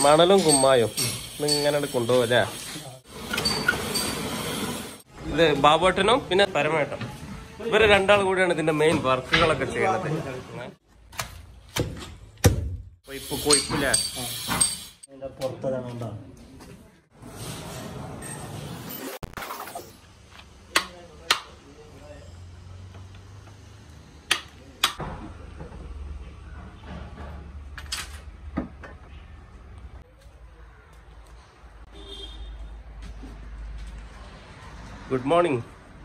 മണലും കുമ്മായും ഇങ്ങനെ കൊണ്ടുപോകല്ലേ ഇത് ബാബുവേട്ടനും പിന്നെ പരമേട്ടൻ ഇവര് രണ്ടാൾ കൂടിയാണ് ഇതിന്റെ മെയിൻ വർക്കുകളൊക്കെ ചെയ്യുന്നത് കൊയ്പ്പ് കൊയ്പ്പില്ല അതിന്റെ പുറത്തതാണ് ഉണ്ടാവും ഗുഡ് മോർണിംഗ്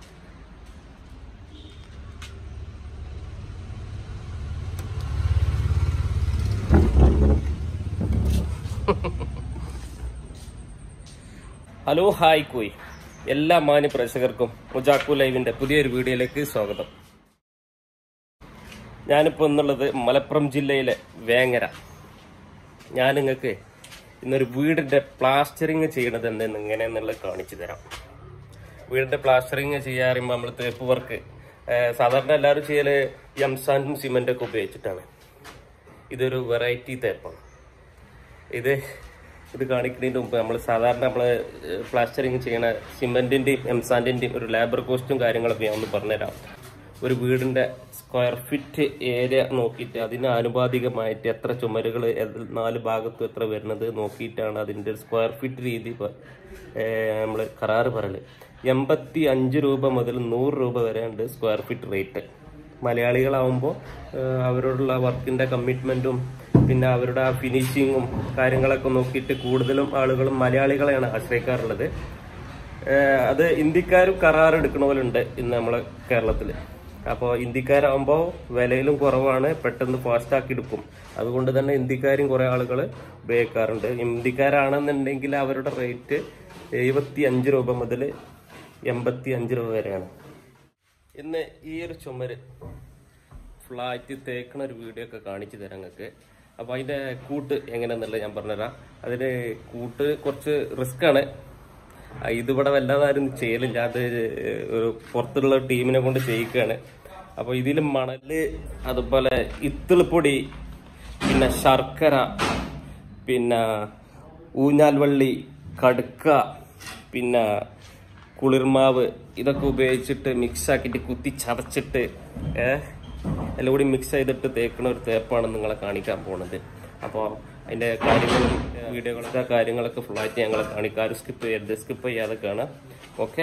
ഹലോ ഹായ് കോയ് എല്ലാ മാന്യ പ്രേക്ഷകർക്കും മുജാക്കു ലൈവിന്റെ പുതിയൊരു വീഡിയോയിലേക്ക് സ്വാഗതം ഞാനിപ്പോൾ എന്നുള്ളത് മലപ്പുറം ജില്ലയിലെ വേങ്ങര ഞാൻ നിങ്ങൾക്ക് ഇന്നൊരു വീടിന്റെ പ്ലാസ്റ്ററിങ് ചെയ്യണത് എന്തെന്ന് എങ്ങനെയെന്നുള്ളത് കാണിച്ചു തരാം വീടിന്റെ പ്ലാസ്റ്ററിങ് ചെയ്യാൻ പറയുമ്പോൾ നമ്മൾ തേപ്പ് വർക്ക് സാധാരണ എല്ലാവരും ചെയ്യല് എംസാൻഡും സിമെന്റും ഒക്കെ ഉപയോഗിച്ചിട്ടാണ് ഇതൊരു വെറൈറ്റി തേപ്പാണ് ഇത് ഇത് കാണിക്കുന്നതിന് മുമ്പ് നമ്മൾ സാധാരണ നമ്മൾ പ്ലാസ്റ്ററിങ് ചെയ്യണ സിമെന്റിന്റെയും എംസാൻഡിന്റെയും ഒരു ലേബർ കോസ്റ്റും കാര്യങ്ങളൊക്കെ ഞാൻ ഒന്ന് പറഞ്ഞുതരാം ഒരു വീടിന്റെ സ്ക്വയർ ഫീറ്റ് ഏരിയ നോക്കിയിട്ട് അതിന് ആനുപാതികമായിട്ട് എത്ര ചുമരുകൾ നാല് ഭാഗത്തും എത്ര വരുന്നത് നോക്കിയിട്ടാണ് അതിന്റെ സ്ക്വയർ ഫീറ്റ് രീതി നമ്മൾ കരാറ് പറയല് എൺപത്തി അഞ്ച് രൂപ മുതൽ നൂറ് രൂപ വരെ ഉണ്ട് സ്ക്വയർ ഫീറ്റ് റേറ്റ് മലയാളികളാവുമ്പോൾ അവരോടുള്ള വർക്കിന്റെ കമ്മിറ്റ്മെന്റും പിന്നെ അവരുടെ ആ ഫിനിഷിങ്ങും കാര്യങ്ങളൊക്കെ നോക്കിയിട്ട് കൂടുതലും ആളുകളും മലയാളികളെയാണ് ആശ്രയിക്കാറുള്ളത് ഏഹ് അത് ഇന്ത്യക്കാരും കരാർ എടുക്കണ പോലെ ഉണ്ട് ഇന്ന് നമ്മളെ കേരളത്തിൽ അപ്പോൾ ഇന്ത്യക്കാരാകുമ്പോൾ വിലയിലും കുറവാണ് പെട്ടെന്ന് ഫാസ്റ്റ് ആക്കി എടുക്കും അതുകൊണ്ട് തന്നെ ഇന്ത്യക്കാരും കുറേ ആളുകൾ ഉപയോഗിക്കാറുണ്ട് ഇന്ത്യക്കാരാണെന്നുണ്ടെങ്കിൽ അവരുടെ റേറ്റ് എഴുപത്തി അഞ്ച് രൂപ മുതൽ എൺപത്തി അഞ്ച് രൂപ വരെയാണ് ഇന്ന് ഈ ഒരു ചുമര് ഫ്ലാറ്റ് തേക്കണ ഒരു വീഡിയോ ഒക്കെ കാണിച്ചു തരാം നിങ്ങൾക്ക് അപ്പോൾ അതിൻ്റെ കൂട്ട് എങ്ങനെയാണെന്നുള്ളത് ഞാൻ പറഞ്ഞുതരാം അതിന് കൂട്ട് കുറച്ച് റിസ്ക് ആണ് ആ, ഇതിവിടെ വല്ലാതെ ആരും ചെയ്യലില്ല അത് ഒരു പുറത്തുള്ള ടീമിനെ കൊണ്ട് ചെയ്യിക്കുകയാണ് അപ്പോൾ ഇതിൽ മണല് അതുപോലെ ഇത്തിളിപ്പൊടി പിന്നെ ശർക്കര പിന്നെ ഊഞ്ഞാൽവള്ളി കടുക്ക പിന്നെ കുളിർമാവ് ഇതൊക്കെ ഉപയോഗിച്ചിട്ട് മിക്സ് ആക്കിയിട്ട് കുത്തി ചതച്ചിട്ട് ഏഹ് എല്ലാം കൂടി മിക്സ് ചെയ്തിട്ട് തേക്കുന്ന ഒരു തേപ്പാണ് നിങ്ങളെ കാണിക്കാൻ പോണത് അപ്പോൾ അതിന്റെ കാര്യങ്ങളും വീഡിയോകളൊക്കെ കാര്യങ്ങളൊക്കെ ഫുള്ളായിട്ട് ഞങ്ങളെ കാണിക്കാറ് സ്കിപ്പ് ചെയ്യരുത് സ്കിപ്പ് ചെയ്യാതെ കാണാം ഓക്കെ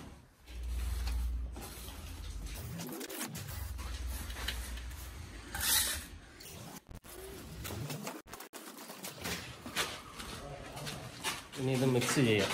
ഇനി ഇത് മിക്സ് ചെയ്യാം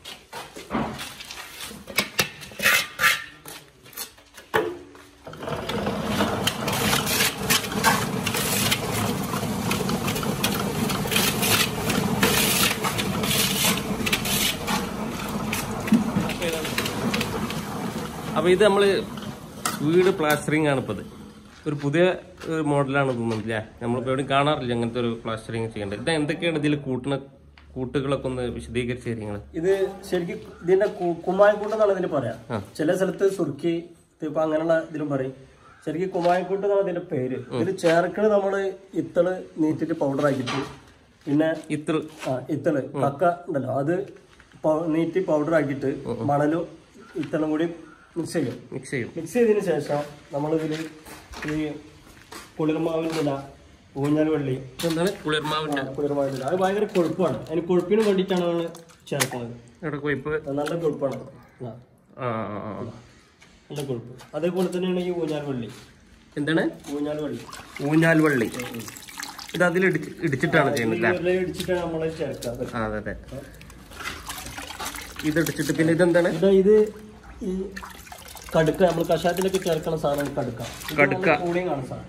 അപ്പൊ ഇത് നമ്മള് വീട് പ്ലാസ്റ്ററിംഗ് ആണ് ഇപ്പത് ഒരു പുതിയ ഒരു മോഡലാണ് തോന്നുന്നില്ല നമ്മളിപ്പോ എവിടെയും കാണാറില്ല അങ്ങനത്തെ ഒരു പ്ലാസ്റ്ററിംഗ് ചെയ്യേണ്ടത് ഇത് എന്തൊക്കെയാണ് ഇതിൽ കൂട്ടുന്ന കൂട്ടുകളൊക്കെ ഒന്ന് വിശദീകരിച്ച് തരിങ്ങൾ ഇത് ശരിക്കും ഇതിന്റെ കു- കുമ്മായക്കൂട്ട് എന്നാണ് ഇതിന് പറയാം ആ. ചില സ്ഥലത്ത് സുർക്കി ഇപ്പൊ അങ്ങനെയുള്ള ഇതിലും പറയും ശരിക്കും കുമ്മായക്കൂട്ട് എന്നാണ് ഇതിന്റെ പേര് ഇതിൽ ചേർക്കണ് നമ്മള് ഇത്തള് നീറ്റിട്ട് പൗഡർ ആക്കിയിട്ട് പിന്നെ ഇത്ര ആ ഇത്തള് കക്ക ഉണ്ടല്ലോ അത് പൗ- നീറ്റി പൗഡർ ആക്കിയിട്ട് മണലും ഇത്തളും കൂടി മിക്സ് ചെയ്യും മിക്സ് ചെയ്യും മിക്സ് ചെയ്തതിന് ശേഷം നമ്മളിതിൽ ഈ കുളിർമാവിൻ്റെ ഇല ഊഞ്ഞാൽ വെള്ളി എന്താണ് കുളിർമാവിന്റെ കുളിർമാവിൻ്റെ ഇല അത് ഭയങ്കര കൊഴുപ്പാണ് അതിന് കൊഴുപ്പിന് വേണ്ടിയിട്ടാണ് നമ്മൾ ചേർക്കുന്നത് ഇവിടെ കൊയ്പ്പ് അത് നല്ല കൊഴുപ്പാണ് ആ, ആ ആ, ആ. നല്ല കൊഴുപ്പ് അതേപോലെ തന്നെയാണ് ഈ ഊഞ്ഞാൽ വെള്ളി എന്താണ് ഊഞ്ഞാൽ വെള്ളി ഊഞ്ഞാൽ വള്ളി ഇത് അതിൽ ഇടിച്ചിട്ടാണ് ചെയ്യുന്നത് ഈ വെള്ളം ഇടിച്ചിട്ടാണ് നമ്മൾ ചേർക്കുക ആ അതെ അതെ ഇത് ഇടിച്ചിട്ട് പിന്നെ ഇതെന്താണ് ഇത് ഇത് ഈ കടുക്ക നമ്മൾ കഷായത്തിലൊക്കെ ചേർക്കുന്ന സാധനം കടുക്ക ഇത് കടുക്ക. നല്ല കൂളിംഗ് ആണ് സാധനം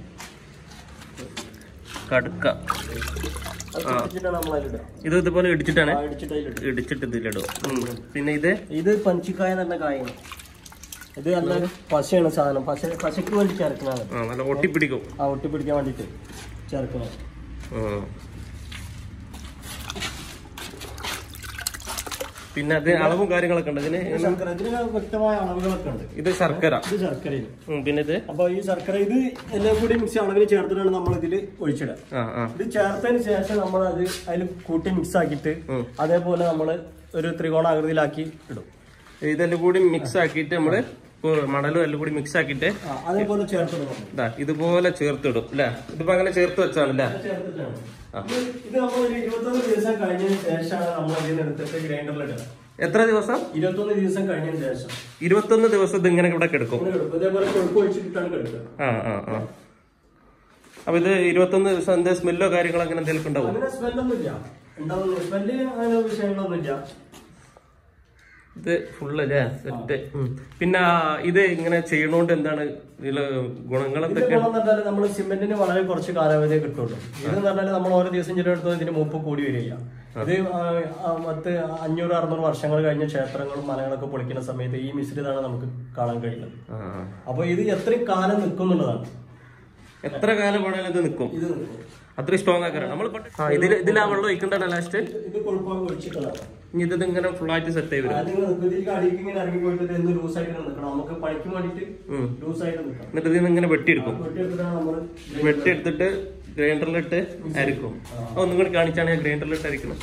കടുക്ക അത് പൊട്ടിച്ചിട്ടാണ് നമ്മൾ അതിലിടുക ഇത് ഇതുപോലെ ഇടിച്ചിട്ടാണ് ആ, ഇടിച്ചിട്ട് അതിലിടുക ഇടിച്ചിട്ട് ഇതിലിടും ഉം. പിന്നെ ഇത് ഇത് പഞ്ചിക്കായ തന്നെ കായാണ് ഇത് നല്ല പശയാണ് സാധനം പശ പശയ്ക്ക് വേണ്ടി ചേർക്കുന്നതാണ് ആ നല്ല ഒട്ടിപ്പിടിക്കും ആ ഒട്ടിപ്പിടിക്കാൻ വേണ്ടിയിട്ട് ചേർക്കണം ഉം. പിന്നെ അത് അളവും കാര്യങ്ങളൊക്കെ ഉണ്ട് ഇതിന് ഇത് ശർക്കര ഇതിന് വ്യക്തമായ അളവുകളൊക്കെ ഉണ്ട് ഇത് ശർക്കര ഇത് ശർക്കരയിൽ ഉം, പിന്നെ ഇത് അപ്പൊ ഈ ശർക്കര ഇത് എല്ലാം കൂടി മിക്സ് അളവിൽ ചേർത്തിട്ടാണ് നമ്മൾ ഇതിൽ ഒഴിച്ചിടുക ആ ആ ഇത് ചേർത്തതിന് ശേഷം നമ്മൾ അത് അതിൽ കൂട്ടി മിക്സ് ആക്കിയിട്ട് അതേപോലെ നമ്മൾ ഒരു ത്രികോണാകൃതിയിലാക്കി ഇടും ഇതെല്ലാം കൂടി മിക്സ് ആക്കിയിട്ട് നമ്മള് കു- മണലും എല്ലാം കൂടി മിക്സ് ആക്കിയിട്ട് ആ, അതേപോലെ ചേർത്തിടും നമ്മൾ. ഇതാ ഇതുപോലെ ചേർത്തിടും അല്ലേ ഇതിപ്പോ അങ്ങനെ ചേർത്ത് വെച്ചാണല്ലേ ചേർത്തിട്ടാണ്. ഇത് ഇത് നമ്മൾ ഒരു ഇരുപത്തൊന്ന് ദിവസം കഴിഞ്ഞതിന് ശേഷമാണ് നമ്മൾ ഇതിന് എടുത്തിട്ട് ഗ്രൈൻഡറിലിടുക എത്ര ദിവസം ഇരുപത്തൊന്ന് ദിവസം കഴിഞ്ഞതിന് ശേഷം ഇരുപത്തൊന്ന് ദിവസം ഇത് ഇങ്ങനെ ഇവിടെ കിടക്കും ഇങ്ങനെ കിടക്കും. ഇതേപോലെ കൊഴുപ്പ് ഒഴിച്ചിട്ടാണ് കിടക്കുക ആ ആ ആ അപ്പൊ ഇത് ഇരുപത്തൊന്ന് ദിവസം എന്താ സ്മെല്ലോ കാര്യങ്ങളോ അങ്ങനെ എന്തെങ്കിലും ഉണ്ടാവും അങ്ങനെ സ്മെല്ലൊന്നും ഇല്ല ഉണ്ടാവുന്നു സ്മെല്ല് അങ്ങനെ വിഷയങ്ങളൊന്നും ഇല്ല ഇത് ഫുള്ള് അല്ലേ സെറ്റ് പിന്നെ ആ, ഇത് ഇങ്ങനെ ചെയ്യണോണ്ട് എന്താണ് ഇതില് ഗുണങ്ങൾ ഇത് എന്തൊക്കെയാണ് ഗുണം എന്ന് പറഞ്ഞാൽ നമ്മൾ സിമെന്റിന് വളരെ കുറച്ച് കാലാവധിയെ കിട്ടുള്ളൂ ഇത് എന്ന് പറഞ്ഞാൽ നമ്മൾ ഓരോ ദിവസം ചിലയിടത്തും ഇതിന് മൂപ്പ് കൂടി വരിക ഇത് ആ, ആ, പത്ത് അഞ്ഞൂറ് അറുന്നൂറ് വർഷങ്ങൾ കഴിഞ്ഞ ക്ഷേത്രങ്ങളും മലകളൊക്കെ പൊളിക്കുന്ന സമയത്ത് ഈ മിശ്രിതാണ് നമുക്ക് കാണാൻ കഴിയുന്നത് ആ, ആ. അപ്പൊ ഇത് എത്രയും കാലം നിൽക്കുന്നുള്ളതാണ് എത്ര കാലം വേണേലും ഇത് നിൽക്കും ഇത് നിൽക്കും അത്രയും സ്ട്രോങ് ആക്കാനാണ് നമ്മൾ ആ ഇതില് ഇതിൽ ആ വെള്ളം ഒഴിക്കണ്ടല്ലോ ലാസ്റ്റ് ഇത് കൊഴുപ്പാൻ ഒഴിച്ചിട്ടുള്ളതാണ് ഇനി ഇത് ഇങ്ങനെ ഫുൾ ആയിട്ട് സെറ്റ് ആയി വരും ആദ്യം നിൽക്കും ഇതിലേക്ക് അടിയിലേക്ക് ഇങ്ങനെ ഇറങ്ങി പോയിട്ട് ഇത് എന്ന് ലൂസായിട്ട് നിൽക്കണം നമുക്ക് പണിക്ക് വേണ്ടിയിട്ട് ഉം. ലൂസായിട്ട് നിൽക്കണം എന്നിട്ട് ഇതിൽ നിന്ന് ഇങ്ങനെ വെട്ടിയെടുക്കും വെട്ടിയെടുത്തിട്ടാണ് നമ്മൾ വെട്ടിയെടുത്തിട്ട് ഗ്രൈൻഡറിലിട്ട് അരിക്കും ആ, ഒന്നും കൂടി കാണിച്ചാണ് ഞാൻ ഗ്രൈൻഡറിലിട്ട് അരിക്കണം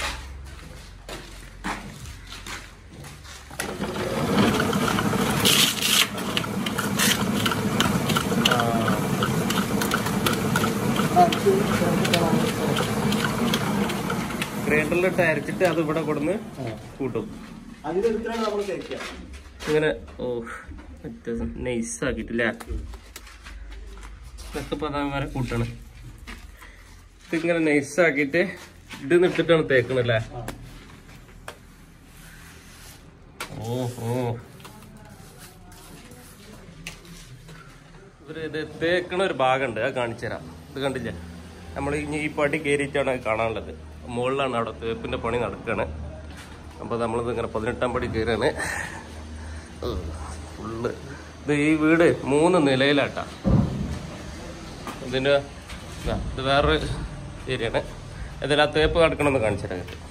ഗ്രൈൻഡറിലിട്ട് അരച്ചിട്ട് അത് ഇവിടെ കൊടുന്ന് കൂട്ടും അതിനെടുത്തിട്ടാണ് നമ്മൾ തേക്കുക ഇങ്ങനെ ഓ നൈസ് ആക്കിട്ടില്ല ഇതൊക്കെ പതാ വരെ കൂട്ടാണ് ഇതിങ്ങനെ നൈസ് ആക്കിയിട്ട് ഇത് നിട്ടിട്ടാണ് തേക്കണല്ലേ ആ. ഓ ഓ ഇവര് ഇത് തേക്കണ ഒരു ഭാഗമുണ്ട് അത് കാണിച്ചു തരാം ഇത് കണ്ടില്ലേ നമ്മൾ ഇനി ഈ പടി കയറിയിട്ടാണ് അത് കാണാനുള്ളത് മുകളിലാണ് അവിടെ തേപ്പിന്റെ പണി നടക്കുകയാണ് അപ്പോൾ നമ്മളിത് ഇങ്ങനെ പതിനെട്ടാം പടി കയറാണ് ഫുള്ള് ഇത് ഈ വീട് മൂന്ന് നിലയിലാട്ടാ ഇതിന്റെ ഇതാ, ഇത് വേറൊരു ഏരിയയാണ് ഇതിൽ ആ തേപ്പ് കിടക്കണമെന്ന് കാണിച്ചു തരാം നിങ്ങൾക്ക്.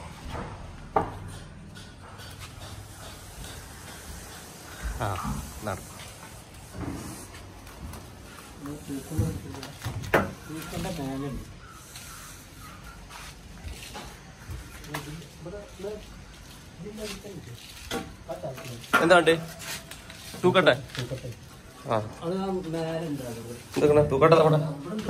ആ നടക്കും എന്താണ്ട് തൂക്കട്ടെ ആ അത് ആ മേലെ ഉണ്ടാകുന്നത് എന്തൊക്കെ തൂക്കട്ടെ നമ്മുടെ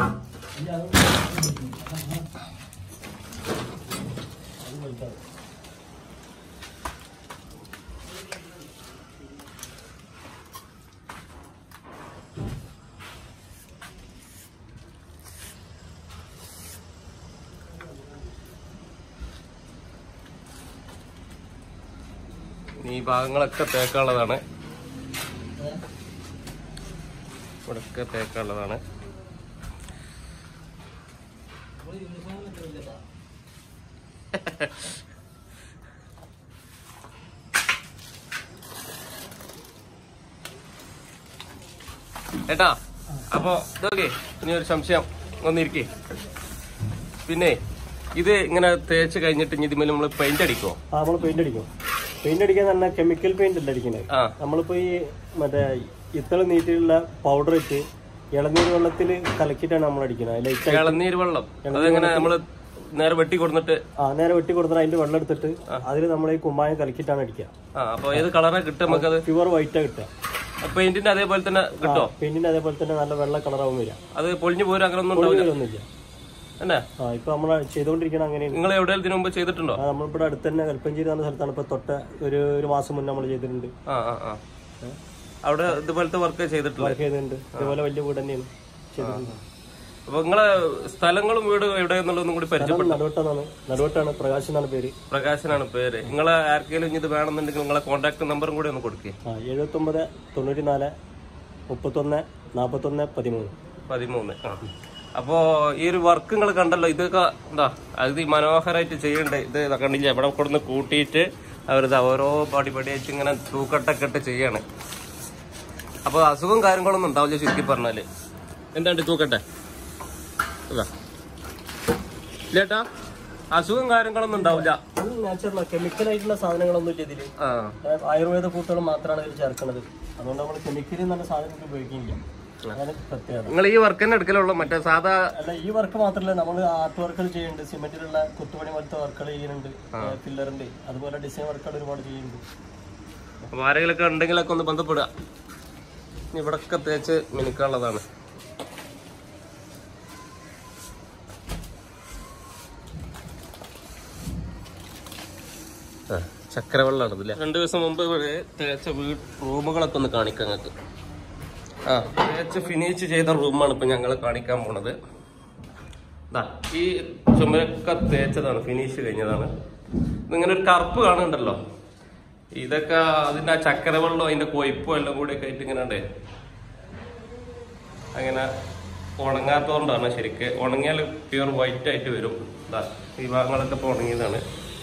ഈ ഭാഗങ്ങളൊക്കെ തേക്കാനുള്ളതാണ് ഇവിടൊക്കെ തേക്കാനുള്ളതാണ് ഏട്ടാ അപ്പൊ ഇതൊക്കെ ഇനി ഒരു സംശയം ഒന്നിരിക്കേ പിന്നെ ഇത് ഇങ്ങനെ തേച്ച് കഴിഞ്ഞിട്ട് ഇനി ഇതിന്മേൽ നമ്മൾ പെയിന്റ് അടിക്കുമോ ആ നമ്മൾ പെയിന്റ് അടിക്കും പെയിന്റ് അടിക്കാൻ തന്നെ കെമിക്കൽ പെയിന്റ് അല്ല അടിക്കുന്നത് ആ നമ്മളിപ്പോ ഈ മറ്റേ ഇത്തള നീറ്റിലുള്ള പൗഡർ ഇട്ട് ഇളനീർ വെള്ളത്തിൽ കലക്കിയിട്ടാണ് നമ്മൾ അടിക്കുന്നത് ലൈറ്റ് ഇളനീര് വെള്ളം അതെങ്ങനെ നമ്മള് നേരെ വെട്ടി കൊടുത്തിട്ട് ആ നേരെ വെട്ടി കൊടുത്തിട്ട് അതിന്റെ വെള്ളം എടുത്തിട്ട് അതിൽ നമ്മൾ ഈ കുമ്മായം കലക്കിയിട്ടാണ് അടിക്കുക ആ അപ്പൊ ഏത് കളറാ കിട്ടുക നമുക്കത് പ്യുവർ വൈറ്റാ കിട്ടുക പെയിന്റിന്റെ അതേപോലെ തന്നെ കിട്ടോ പെയിന്റിന്റെ അതേപോലെ തന്നെ നല്ല വെള്ള കളറാവും വരിക അത് പൊളിഞ്ഞു പോരും അങ്ങനെ ഒന്നും ഉണ്ടാവില്ല ഒന്നുമില്ല എന്നാ ആ ഇപ്പൊ നമ്മൾ ചെയ്തുകൊണ്ടിരിക്കണം അങ്ങനെയാണ് നിങ്ങൾ എവിടെയും ഇതിനു മുമ്പ് ചെയ്തിട്ടുണ്ടോ ആ നമ്മളിവിടെ അടുത്ത് തന്നെ കൽപ്പഞ്ചേരി എന്ന സ്ഥലത്താണ് ഇപ്പൊ തൊട്ട ഒരു ഒരു മാസം മുന്നേ നമ്മൾ ചെയ്തിട്ടുണ്ട് ആ ആ ആ അവിടെ ഇതുപോലത്തെ വർക്ക് ചെയ്തിട്ടില്ല വർക്ക് ചെയ്തിട്ടുണ്ട് ഇതുപോലെ വലിയ വീട് തന്നെയാണ് ചെയ്തിട്ടുണ്ട് അപ്പൊ നിങ്ങളെ സ്ഥലങ്ങളും വീടും എവിടെയെന്നുള്ളതും കൂടി പരിചയപ്പെട്ടു നടുവട്ടാണ് നടുവട്ടാണ് പ്രകാശ് എന്നാണ് പേര് പ്രകാശനാണ് പേര് നിങ്ങളെ ആർക്കെങ്കിലും ഇനി ഇത് വേണമെന്നുണ്ടെങ്കിൽ നിങ്ങളെ കോൺടാക്ട് നമ്പറും കൂടി ഒന്ന് കൊടുക്കേ ആ എഴുപത്തൊമ്പത് തൊണ്ണൂറ്റി നാല് മുപ്പത്തൊന്ന് നാൽപ്പത്തൊന്ന് പതിമൂന്ന് പതിമൂന്ന് ആ അപ്പോ ഈ ഒരു വർക്ക് നിങ്ങൾ കണ്ടല്ലോ ഇതൊക്കെ എന്താ അത് മനോഹരമായിട്ട് ചെയ്യണ്ടേ ഇത് ഇതാ കണ്ടില്ല ഇവിടെ കൊടുന്ന് കൂട്ടിയിട്ട് അവരിത് ഓരോ പടി പടിയായിട്ട് ഇങ്ങനെ തൂക്കട്ടൊക്കെ ഇട്ട് ചെയ്യാണ് അപ്പൊ അസുഖം കാര്യങ്ങളൊന്നും ഉണ്ടാവില്ല ചുരുക്കി പറഞ്ഞാല് എന്താണ്ട് തൂക്കട്ടെ ഇതാ ഇല്ലേട്ടാ അസുഖം കാര്യങ്ങളൊന്നും ഉണ്ടാവില്ല ഇത് നാച്ചുറൽ കെമിക്കൽ ആയിട്ടുള്ള സാധനങ്ങളൊന്നും ഇല്ല ഇതില് ആ ഏഹ് ആയുർവേദ കൂട്ടുകൾ മാത്രമാണ് ഇതിൽ ചേർക്കുന്നത് അതുകൊണ്ട് നമ്മൾ കെമിക്കൽ എന്നുള്ള സാധനം ഉപയോഗിക്കുന്നില്ല അതാണ് പ്രത്യേകത നിങ്ങൾ ഈ വർക്ക് തന്നെ എടുക്കലുള്ളൂ മറ്റേ സാധാ അല്ല ഈ വർക്ക് മാത്രമല്ല നമ്മൾ ആർട്ട് വർക്കുകൾ ചെയ്യുന്നുണ്ട് സിമെന്റിലുള്ള കുത്തുപണി പോലത്തെ വർക്കുകൾ ചെയ്യുന്നുണ്ട് പില്ലറിന്റെ അതുപോലെ ഡിസൈൻ വർക്കുകൾ ഒരുപാട് ചെയ്യുന്നുണ്ട് അപ്പൊ ആരെങ്കിലൊക്കെ ഉണ്ടെങ്കിലൊക്കെ ഒന്ന് ബന്ധപ്പെടുക ഇവിടൊക്കെ തേച്ച് മിനുക്കാനുള്ളതാണ് ആ, ചക്കരവെള്ളമാണ് ഇതില്ലേ രണ്ടു ദിവസം മുമ്പ് ഇവിടെ തേച്ച വീട് റൂമുകളൊക്കെ ഒന്ന് കാണിക്കാം ഞങ്ങൾക്ക് ആ തേച്ച് ഫിനിഷ് ചെയ്ത റൂമാണ് ഇപ്പൊ ഞങ്ങൾ കാണിക്കാൻ പോണത് ദാ, ഈ ചുമരൊക്കെ തേച്ചതാണ് ഫിനിഷ് കഴിഞ്ഞതാണ് ഇതിങ്ങനെ ഒരു കറുപ്പ് കാണുന്നുണ്ടല്ലോ ഇതൊക്കെ അതിന്റെ ആ ചക്കരവെള്ളം അതിന്റെ കൊയ്പ്പും എല്ലാം കൂടി ഒക്കെ ആയിട്ട് ഇങ്ങനെ ഉണ്ട് അങ്ങനെ ഉണങ്ങാത്തതുകൊണ്ടാണ് ശരിക്ക് ഉണങ്ങിയാൽ പ്യൂർ വൈറ്റ് ആയിട്ട് വരും ദാ, ഈ ഭാഗങ്ങളൊക്കെ ഇപ്പൊ ഉണങ്ങിയതാണ്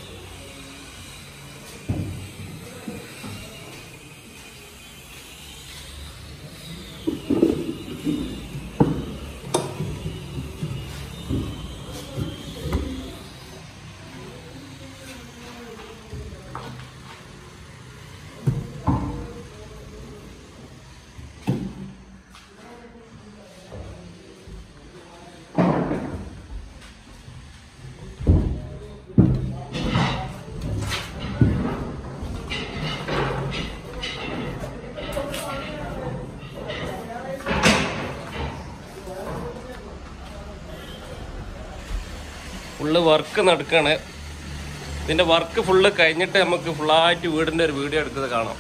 ഫുള്ള് വർക്ക് നടക്കാണ് ഇതിന്റെ വർക്ക് ഫുള്ള് കഴിഞ്ഞിട്ട് നമുക്ക് ഫുള്ളായിട്ട് വീടിന്റെ ഒരു വീഡിയോ എടുത്തത് കാണാം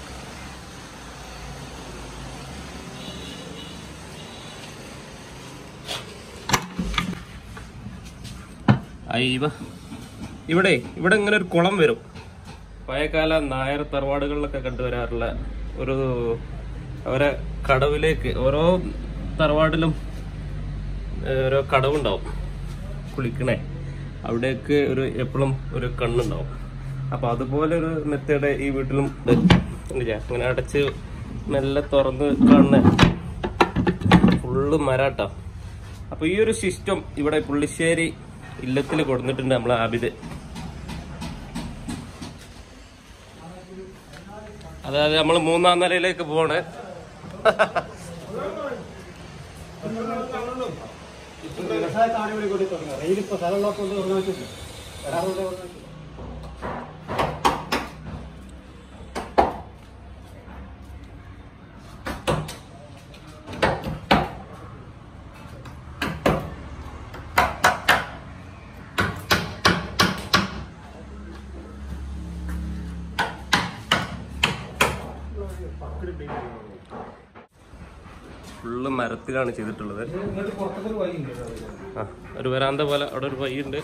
അയ്യവ ഇവിടെ ഇവിടെ ഇങ്ങനെ ഒരു കുളം വരും പഴയകാല നായർ തറവാടുകളിലൊക്കെ കണ്ടുവരാറുള്ള ഒരു അവരെ കടവിലേക്ക് ഓരോ തറവാടിലും ഏഹ്, ഓരോ കടവുണ്ടാവും കുളിക്കണേ അവിടേക്ക് ഒരു എപ്പോഴും ഒരു കണ്ണുണ്ടാവും അപ്പൊ അതുപോലെ ഒരു മെത്തേഡ് ഈ വീട്ടിലും ഉണ്ട്. ഇല്ല, അങ്ങനെ അടച്ച് മെല്ലെ തുറന്ന് കാണുന്ന ഫുള്ള് മരാട്ടാ അപ്പൊ ഈ ഒരു സിസ്റ്റം ഇവിടെ പുള്ളിശ്ശേരി ഇല്ലത്തിൽ കൊടുത്തിട്ടുണ്ട് നമ്മളെ ആബിദ് അതായത് നമ്മൾ മൂന്നാം നിലയിലേക്ക് പോണ് ഫുള്ള് മരത്തിലാണ് ചെയ്തിട്ടുള്ളത് ആ ഒരു വരാന്ത പോലെ അവിടെ ഒരു വഴിയുണ്ട്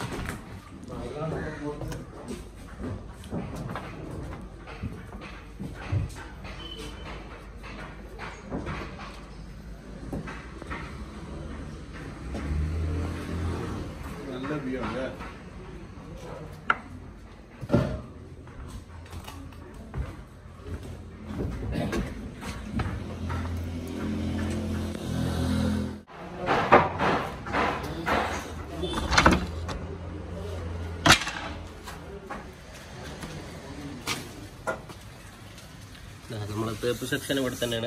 നമ്മളെ തേപ്പ് സെക്ഷൻ ഇവിടെ തന്നെയാണ്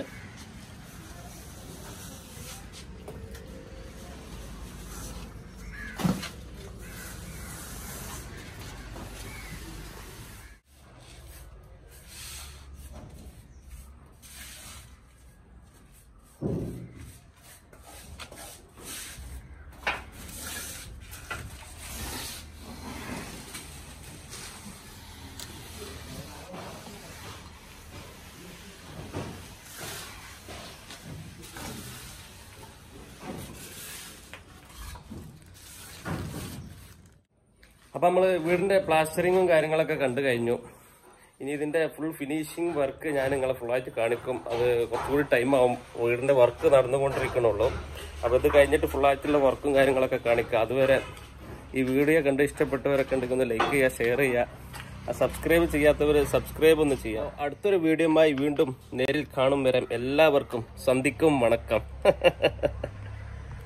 അപ്പൊ നമ്മള് വീടിന്റെ പ്ലാസ്റ്ററിങ്ങും കാര്യങ്ങളൊക്കെ കണ്ടു കഴിഞ്ഞു ഇനി ഇതിന്റെ ഫുൾ ഫിനിഷിംഗ് വർക്ക് ഞാൻ നിങ്ങളെ ഫുള്ളായിട്ട് കാണിക്കും അത് കുറച്ചുകൂടി ടൈം ആവും വീടിന്റെ വർക്ക് നടന്നുകൊണ്ടിരിക്കണുള്ളൂ അപ്പൊ ഇത് കഴിഞ്ഞിട്ട് ഫുള്ളായിട്ടുള്ള വർക്കും കാര്യങ്ങളൊക്കെ കാണിക്കാം അതുവരെ ഈ വീഡിയോ കണ്ട് ഇഷ്ടപ്പെട്ടവരൊക്കെ ഉണ്ടെങ്കിൽ ഒന്ന് ലൈക്ക് ചെയ്യുക ഷെയർ ചെയ്യുക സബ്സ്ക്രൈബ് ചെയ്യാത്തവർ സബ്സ്ക്രൈബ് ഒന്ന് ചെയ്യുക അടുത്തൊരു വീഡിയോയുമായി വീണ്ടും നേരിൽ കാണും വരെ എല്ലാവർക്കും സന്ധിക്കും വണക്കം